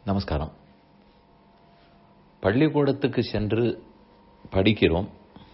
நமஸ்காரம் பள்ளிக்கூடத்துக்கு சென்று படிக்கிறோம்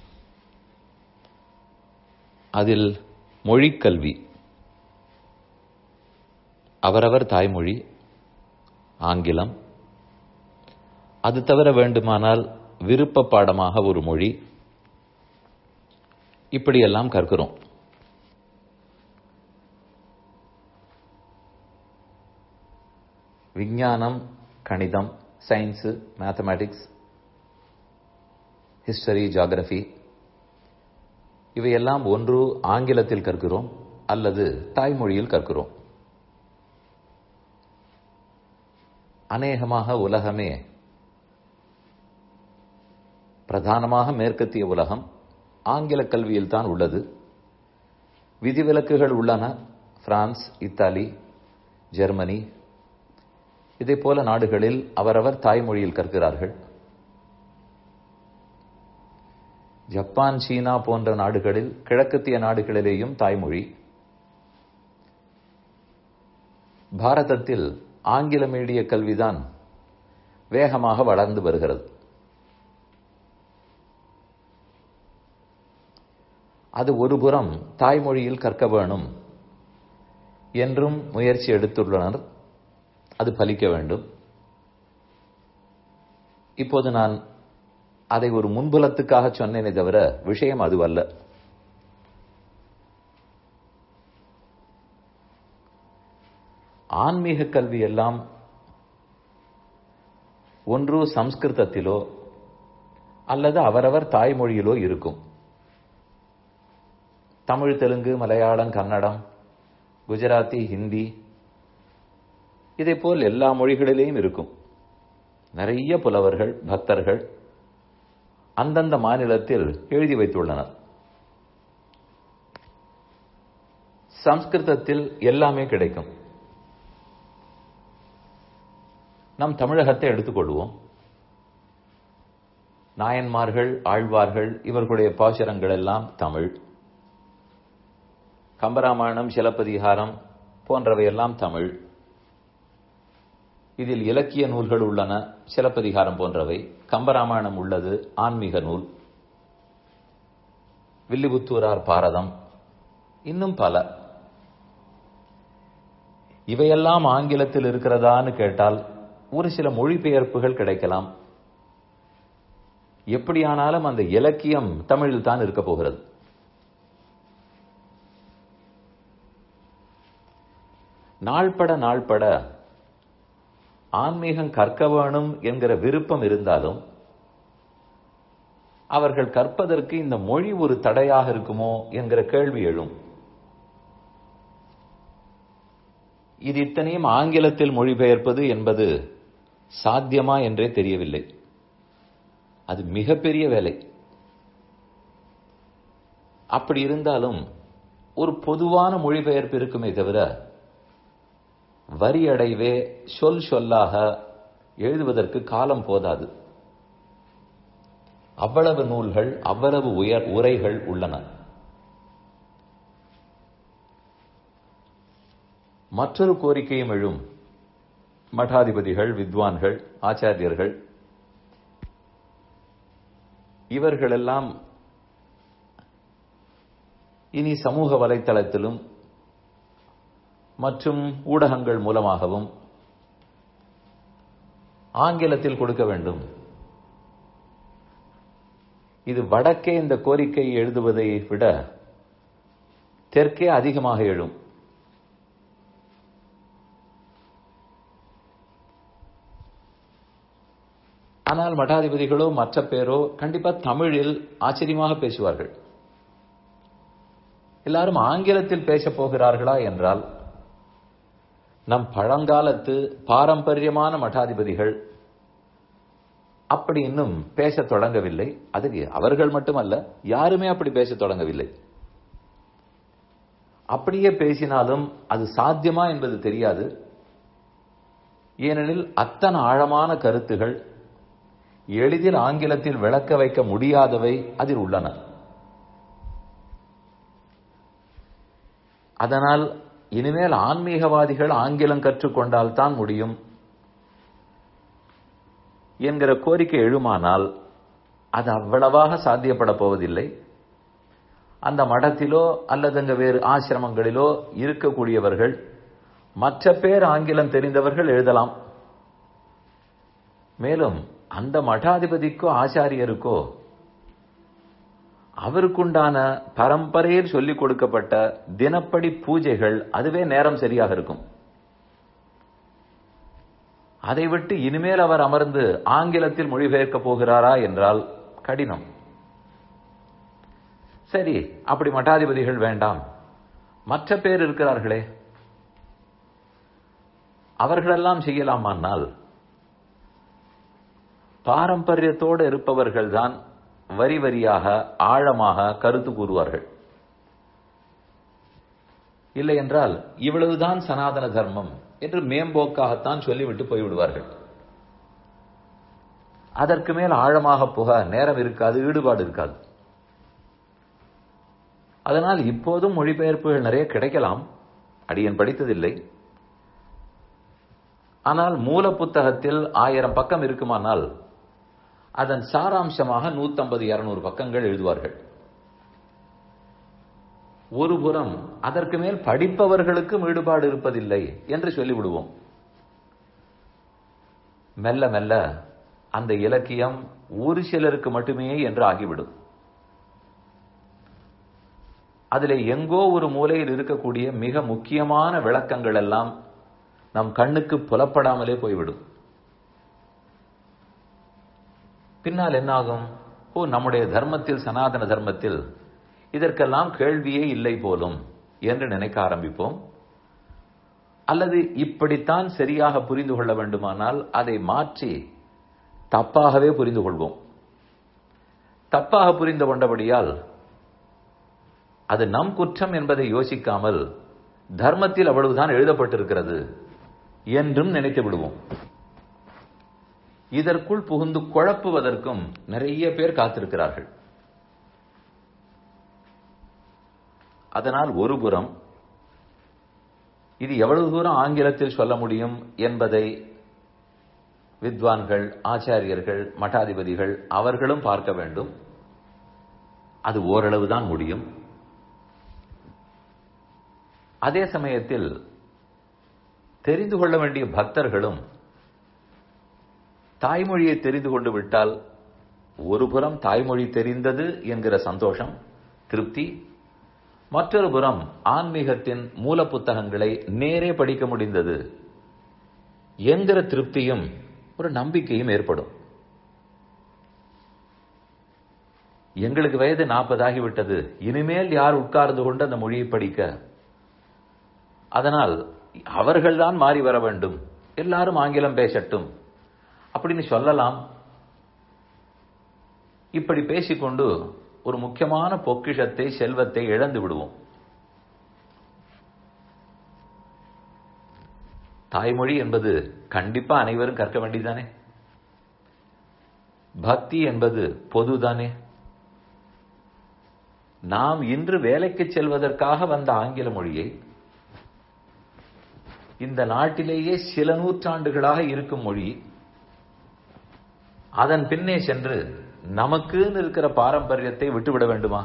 அதில் மொழிக்கல்வி அவரவர் தாய்மொழி ஆங்கிலம் அது தவிர வேண்டுமானால் விருப்ப பாடமாக ஒரு மொழி இப்படியெல்லாம் கற்கிறோம் விஞ்ஞானம் கணிதம் சயின்ஸு மேத்தமேட்டிக்ஸ் ஹிஸ்டரி ஜாகிரபி இவையெல்லாம் ஒன்று ஆங்கிலத்தில் கற்கிறோம் அல்லது தாய்மொழியில் கற்கிறோம் அநேகமாக உலகமே பிரதானமாக மேற்கத்திய உலகம் ஆங்கில கல்வியில் தான் உள்ளது விதிவிலக்குகள் உள்ளன பிரான்ஸ் இத்தாலி ஜெர்மனி இதே போல நாடுகளில் அவரவர் தாய்மொழியில் கற்கிறார்கள் ஜப்பான் சீனா போன்ற நாடுகளில் கிழக்கத்திய நாடுகளிலேயும் தாய்மொழி பாரதத்தில் ஆங்கில மீடிய கல்விதான் வேகமாக வளர்ந்து வருகிறது அது ஒருபுறம் தாய்மொழியில் கற்க வேணும் என்றும் முயற்சி எடுத்துள்ளனர் அது பலிக்க வேண்டும் இப்போது நான் அதை ஒரு முன்புலத்துக்காக சொன்னேனே தவிர விஷயம் அதுவல்ல ஆன்மீக கல்வி எல்லாம் ஒன்று சம்ஸ்கிருதத்திலோ அல்லது அவரவர் தாய்மொழியிலோ இருக்கும் தமிழ் தெலுங்கு மலையாளம் கன்னடம் குஜராத்தி ஹிந்தி இதே போல் எல்லா மொழிகளிலேயும் இருக்கும் நிறைய புலவர்கள் பக்தர்கள் அந்தந்த மாநிலத்தில் எழுதி வைத்துள்ளனர் சம்ஸ்கிருதத்தில் எல்லாமே கிடைக்கும் நம் தமிழகத்தை எடுத்துக்கொள்வோம் நாயன்மார்கள் ஆழ்வார்கள் இவர்களுடைய பாசுரங்கள் எல்லாம் தமிழ் கம்பராமாயணம் சிலப்பதிகாரம் போன்றவையெல்லாம் தமிழ் இதில் இலக்கிய நூல்கள் உள்ளன சிலப்பதிகாரம் போன்றவை கம்பராமாயணம் உள்ளது ஆன்மீக நூல் வில்லிபுத்தூரார் பாரதம் இன்னும் பல இவையெல்லாம் ஆங்கிலத்தில் இருக்கிறதான்னு கேட்டால் ஒரு சில மொழிபெயர்ப்புகள் கிடைக்கலாம் எப்படியானாலும் அந்த இலக்கியம் தமிழில் தான் இருக்க போகிறது நாள்பட நாள்பட ஆன்மீகம் கற்க வேணும் என்கிற விருப்பம் இருந்தாலும் அவர்கள் கற்பதற்கு இந்த மொழி ஒரு தடையாக இருக்குமோ என்கிற கேள்வி எழும் இது இத்தனையும் ஆங்கிலத்தில் மொழிபெயர்ப்பது என்பது சாத்தியமா என்றே தெரியவில்லை அது மிகப்பெரிய வேலை அப்படி இருந்தாலும் ஒரு பொதுவான மொழிபெயர்ப்பு இருக்குமே தவிர வரி அடைவே சொல் சொல்லாக எழுதுவதற்கு காலம் போதாது அவ்வளவு நூல்கள் அவ்வளவு உயர் உரைகள் உள்ளன மற்றொரு கோரிக்கையும் எழும் மடாதிபதிகள் வித்வான்கள் ஆச்சாரியர்கள் இவர்களெல்லாம் இனி சமூக வலைத்தளத்திலும் மற்றும் ஊடகங்கள் மூலமாகவும் ஆங்கிலத்தில் கொடுக்க வேண்டும் இது வடக்கே இந்த கோரிக்கை எழுதுவதை விட தெற்கே அதிகமாக எழும் ஆனால் மடாதிபதிகளோ மற்ற பேரோ கண்டிப்பா தமிழில் ஆச்சரியமாக பேசுவார்கள் எல்லாரும் ஆங்கிலத்தில் பேசப் போகிறார்களா என்றால் நம் பழங்காலத்து பாரம்பரியமான மடாதிபதிகள் அப்படி இன்னும் பேசத் தொடங்கவில்லை அது அவர்கள் மட்டுமல்ல யாருமே அப்படி பேசத் தொடங்கவில்லை அப்படியே பேசினாலும் அது சாத்தியமா என்பது தெரியாது ஏனெனில் அத்தனை ஆழமான கருத்துகள் எளிதில் ஆங்கிலத்தில் விளக்க வைக்க முடியாதவை அதில் உள்ளன அதனால் இனிமேல் ஆன்மீகவாதிகள் ஆங்கிலம் கற்றுக்கொண்டால் தான் முடியும் என்கிற கோரிக்கை எழுமானால் அது அவ்வளவாக சாத்தியப்பட போவதில்லை அந்த மடத்திலோ அல்லது அங்க வேறு ஆசிரமங்களிலோ இருக்கக்கூடியவர்கள் மற்ற பேர் ஆங்கிலம் தெரிந்தவர்கள் எழுதலாம் மேலும் அந்த மடாதிபதிக்கோ ஆச்சாரியருக்கோ அவருக்குண்டான பரம்பரையில் சொல்லிக் கொடுக்கப்பட்ட தினப்படி பூஜைகள் அதுவே நேரம் சரியாக இருக்கும் அதை விட்டு இனிமேல் அவர் அமர்ந்து ஆங்கிலத்தில் மொழிபெயர்க்க போகிறாரா என்றால் கடினம் சரி அப்படி மட்டாதிபதிகள் வேண்டாம் மற்ற பேர் இருக்கிறார்களே அவர்களெல்லாம் செய்யலாமானால் பாரம்பரியத்தோடு இருப்பவர்கள்தான் வரி வரியாக ஆழமாக கருத்து கூறுவார்கள் இல்லை என்றால் இவ்வளவுதான் சனாதன தர்மம் என்று மேம்போக்காகத்தான் சொல்லிவிட்டு போய்விடுவார்கள் அதற்கு மேல் ஆழமாக புக நேரம் இருக்காது ஈடுபாடு இருக்காது அதனால் இப்போதும் மொழிபெயர்ப்புகள் நிறைய கிடைக்கலாம் அடியன் படித்ததில்லை ஆனால் மூல புத்தகத்தில் ஆயிரம் பக்கம் இருக்குமானால் அதன் சாராம்சமாக நூத்தம்பது இருநூறு பக்கங்கள் எழுதுவார்கள் ஒரு புறம் அதற்கு மேல் படிப்பவர்களுக்கும் ஈடுபாடு இருப்பதில்லை என்று சொல்லிவிடுவோம் மெல்ல மெல்ல அந்த இலக்கியம் ஒரு சிலருக்கு மட்டுமே என்று ஆகிவிடும் அதில் எங்கோ ஒரு மூலையில் இருக்கக்கூடிய மிக முக்கியமான விளக்கங்கள் எல்லாம் நம் கண்ணுக்கு புலப்படாமலே போய்விடும் பின்னால் என்னாகும் ஓ நம்முடைய தர்மத்தில் சனாதன தர்மத்தில் இதற்கெல்லாம் கேள்வியே இல்லை போலும் என்று நினைக்க ஆரம்பிப்போம் அல்லது இப்படித்தான் சரியாக புரிந்து கொள்ள வேண்டுமானால் அதை மாற்றி தப்பாகவே புரிந்து கொள்வோம் தப்பாக புரிந்து கொண்டபடியால் அது நம் குற்றம் என்பதை யோசிக்காமல் தர்மத்தில் அவ்வளவுதான் எழுதப்பட்டிருக்கிறது என்றும் நினைத்து விடுவோம் இதற்குள் புகுந்து குழப்புவதற்கும் நிறைய பேர் காத்திருக்கிறார்கள் அதனால் ஒருபுறம் இது எவ்வளவு தூரம் ஆங்கிலத்தில் சொல்ல முடியும் என்பதை வித்வான்கள் ஆச்சாரியர்கள் மட்டாதிபதிகள் அவர்களும் பார்க்க வேண்டும் அது ஓரளவுதான் முடியும் அதே சமயத்தில் தெரிந்து கொள்ள வேண்டிய பக்தர்களும் தாய்மொழியை தெரிந்து கொண்டு விட்டால் ஒரு புறம் தாய்மொழி தெரிந்தது என்கிற சந்தோஷம் திருப்தி மற்றொரு புறம் ஆன்மீகத்தின் மூல புத்தகங்களை நேரே படிக்க முடிந்தது என்கிற திருப்தியும் ஒரு நம்பிக்கையும் ஏற்படும் எங்களுக்கு வயது நாற்பது ஆகிவிட்டது இனிமேல் யார் உட்கார்ந்து கொண்டு அந்த மொழியை படிக்க அதனால் அவர்கள்தான் மாறி வர வேண்டும் எல்லாரும் ஆங்கிலம் பேசட்டும் அப்படின்னு சொல்லலாம் இப்படி பேசிக்கொண்டு ஒரு முக்கியமான பொக்கிஷத்தை செல்வத்தை இழந்து விடுவோம் தாய்மொழி என்பது கண்டிப்பா அனைவரும் கற்க வேண்டியதானே பக்தி என்பது பொதுதானே நாம் இன்று வேலைக்கு செல்வதற்காக வந்த ஆங்கில மொழியை இந்த நாட்டிலேயே சில நூற்றாண்டுகளாக இருக்கும் மொழி அதன் பின்னே சென்று நமக்குன்னு இருக்கிற பாரம்பரியத்தை விட்டுவிட வேண்டுமா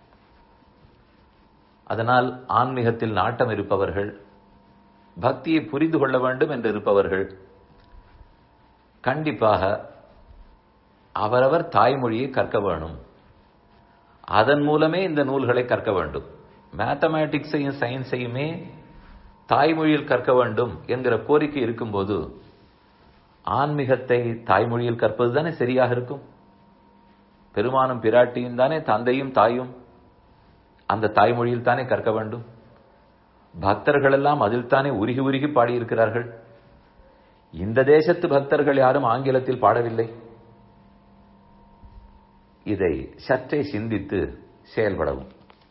அதனால் ஆன்மீகத்தில் நாட்டம் இருப்பவர்கள் பக்தியை புரிந்து கொள்ள வேண்டும் என்று இருப்பவர்கள் கண்டிப்பாக அவரவர் தாய்மொழியை கற்க வேணும் அதன் மூலமே இந்த நூல்களை கற்க வேண்டும் மேத்தமேட்டிக்ஸையும் சயின்ஸையுமே தாய்மொழியில் கற்க வேண்டும் என்கிற கோரிக்கை இருக்கும்போது ஆன்மீகத்தை தாய்மொழியில் கற்பது தானே சரியாக இருக்கும் பெருமானும் பிராட்டியும் தானே தந்தையும் தாயும் அந்த தாய்மொழியில் தானே கற்க வேண்டும் பக்தர்கள் எல்லாம் அதில் தானே உருகி உருகி பாடியிருக்கிறார்கள் இந்த தேசத்து பக்தர்கள் யாரும் ஆங்கிலத்தில் பாடவில்லை இதை சற்றே சிந்தித்து செயல்படவும்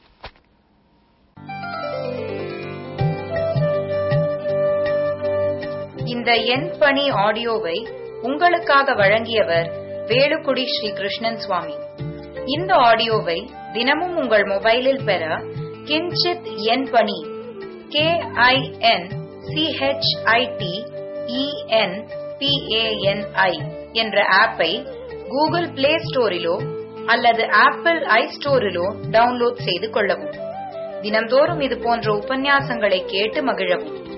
இந்த எண் பணி ஆடியோவை உங்களுக்காக வழங்கியவர் வேலுக்குடி ஸ்ரீ கிருஷ்ணன் சுவாமி இந்த ஆடியோவை தினமும் உங்கள் மொபைலில் பெற கிஞ்சித் எண் பணி கே ஐ என் சிஹெச்ஐடி இஎன் பிஏஎன்ஐ என்ற ஆப்பை கூகுள் பிளே ஸ்டோரிலோ அல்லது ஆப்பிள் ஐ ஸ்டோரிலோ டவுன்லோட் செய்து கொள்ளவும் தினம்தோறும் இது போன்ற உபன்யாசங்களை கேட்டு மகிழவும்